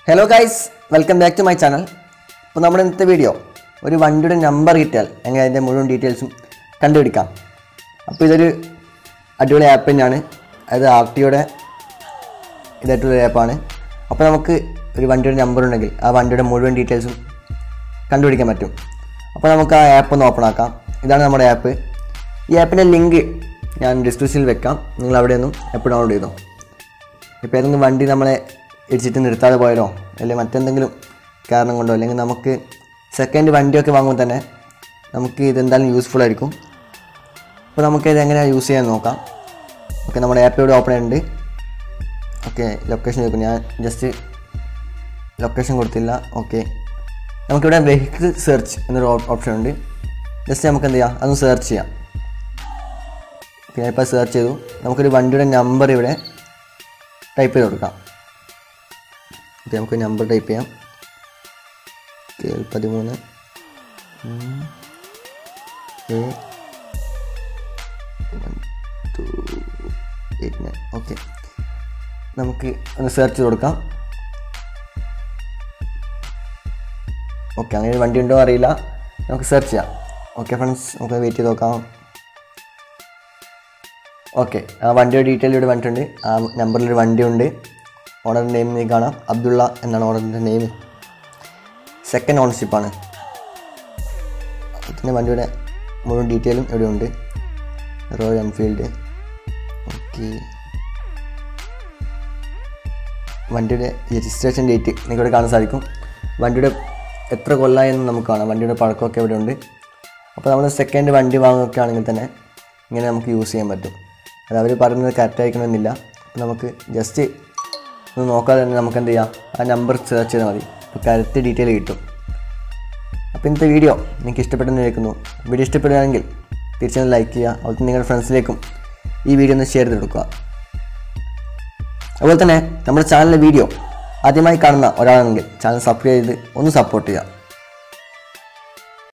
hello guys welcome back to my channel അപ്പോൾ നമ്മുടെ ഇന്നത്തെ വീഡിയോ ഒരു വണ്ടിയുടെ നമ്പർ കിട്ടിയാൽ എങ്ങനെ അതിൻ്റെ മുഴുവൻ ഡീറ്റെയിൽസും കണ്ടുപിടിക്കാം അപ്പോൾ ഇതൊരു അടിപൊളി ആപ്പ് തന്നെയാണ് അത് ആർ ടിയുടെ ഇതായിട്ടുള്ള ആപ്പാണ് അപ്പോൾ നമുക്ക് ഒരു വണ്ടിയുടെ നമ്പർ ഉണ്ടെങ്കിൽ ആ വണ്ടിയുടെ മുഴുവൻ ഡീറ്റെയിൽസും കണ്ടുപിടിക്കാൻ പറ്റും അപ്പോൾ നമുക്ക് ആ ആപ്പ് ഒന്ന് ഓപ്പൺ ആക്കാം ഇതാണ് നമ്മുടെ ആപ്പ് ഈ ആപ്പിൻ്റെ ലിങ്ക് ഞാൻ ഡിസ്ക്രിപ്ഷനിൽ വെക്കാം നിങ്ങൾ അവിടെ നിന്നും ആപ്പ് ഡൗൺലോഡ് ചെയ്തോ ഇപ്പോൾ ഏതെങ്കിലും വണ്ടി നമ്മളെ ഇടിച്ചിട്ട് നിർത്താതെ പോയാലോ അല്ലെങ്കിൽ മറ്റെന്തെങ്കിലും കാരണം കൊണ്ടോ അല്ലെങ്കിൽ നമുക്ക് സെക്കൻഡ് വണ്ടിയൊക്കെ വാങ്ങുമ്പോൾ തന്നെ നമുക്ക് ഇതെന്തായാലും യൂസ്ഫുൾ ആയിരിക്കും അപ്പോൾ നമുക്ക് ഇത് എങ്ങനെയാണ് യൂസ് ചെയ്യാൻ നോക്കാം ഓക്കെ നമ്മുടെ ആപ്പ് ഇവിടെ ഓപ്പൺ ഉണ്ട് ഓക്കെ ലൊക്കേഷൻ ചോദിക്കും ഞാൻ ജസ്റ്റ് ലൊക്കേഷൻ കൊടുത്തില്ല ഓക്കെ നമുക്കിവിടെ വെഹിക്കിൾ സെർച്ച് എന്നൊരു ഓപ്ഷൻ ഉണ്ട് ജസ്റ്റ് നമുക്ക് എന്ത് ചെയ്യാം അതൊന്ന് സെർച്ച് ചെയ്യാം ഓക്കെ ഇപ്പോൾ സെർച്ച് ചെയ്തു നമുക്കൊരു വണ്ടിയുടെ നമ്പർ ഇവിടെ ടൈപ്പ് ചെയ്ത് കൊടുക്കാം ഓക്കെ നമുക്ക് നമ്പർ ടൈപ്പ് ചെയ്യാം കെ എൽ പതിമൂന്ന് ഉം, A one two eight nine okay നമുക്ക് ഒന്ന് സെർച്ച് ചെയ്ത് കൊടുക്കാം ഓക്കെ അങ്ങനെ ഒരു വണ്ടി ഉണ്ടോ അറിയില്ല നമുക്ക് സെർച്ച് ചെയ്യാം ഓക്കെ ഫ്രണ്ട്സ് നമുക്ക് വെയിറ്റ് ചെയ്ത് നോക്കാം ഓക്കെ ആ വണ്ടിയുടെ ഡീറ്റെയിൽ ഇവിടെ വന്നിട്ടുണ്ട് ആ നമ്പറിലൊരു വണ്ടിയുണ്ട് ഓണർ നെയിം നീ കാണാം അബ്ദുള്ള എന്നാണ് ഓണറിൻ്റെ നെയിം സെക്കൻഡ് ഓണർഷിപ്പാണ് പിന്നെ വണ്ടിയുടെ മുഴുവൻ ഡീറ്റെയിലും ഇവിടെ ഉണ്ട് റോയൽ എൻഫീൽഡ് ഓക്കെ വണ്ടിയുടെ രജിസ്ട്രേഷൻ ഡേറ്റ് നിങ്ങൾക്കിവിടെ കാണാൻ സാധിക്കും വണ്ടിയുടെ എത്ര കൊല്ലമായെന്ന് നമുക്ക് കാണാം വണ്ടിയുടെ പഴക്കമൊക്കെ ഇവിടെ ഉണ്ട് അപ്പോൾ നമ്മൾ സെക്കൻഡ് വണ്ടി വാങ്ങുകയൊക്കെ ആണെങ്കിൽ തന്നെ ഇങ്ങനെ നമുക്ക് യൂസ് ചെയ്യാൻ പറ്റും അത് അവർ പറയുന്നത് കറക്റ്റ് ആയിരിക്കണമെന്നില്ല അപ്പോൾ നമുക്ക് ജസ്റ്റ് ഒന്ന് നോക്കാതെ തന്നെ നമുക്ക് എന്ത് ചെയ്യാം ആ നമ്പർ സെർച്ച് ചെയ്താൽ മതി അപ്പോൾ കറക്റ്റ് ഡീറ്റെയിൽ കിട്ടും അപ്പോൾ ഇന്നത്തെ വീഡിയോ നിങ്ങൾക്ക് ഇഷ്ടപ്പെട്ടെന്ന് കേൾക്കുന്നു വീഡിയോ ഇഷ്ടപ്പെടുകയാണെങ്കിൽ തീർച്ചയായും ലൈക്ക് ചെയ്യുക അതുപോലെ നിങ്ങളുടെ ഫ്രണ്ട്സിലേക്കും ഈ വീഡിയോ ഒന്ന് ഷെയർ ചെയ്ത് കൊടുക്കുക അതുപോലെ തന്നെ നമ്മുടെ ചാനലിലെ വീഡിയോ ആദ്യമായി കാണുന്ന ഒരാളാണെങ്കിൽ ചാനൽ സബ്സ്ക്രൈബ് ചെയ്ത് ഒന്ന് സപ്പോർട്ട് ചെയ്യുക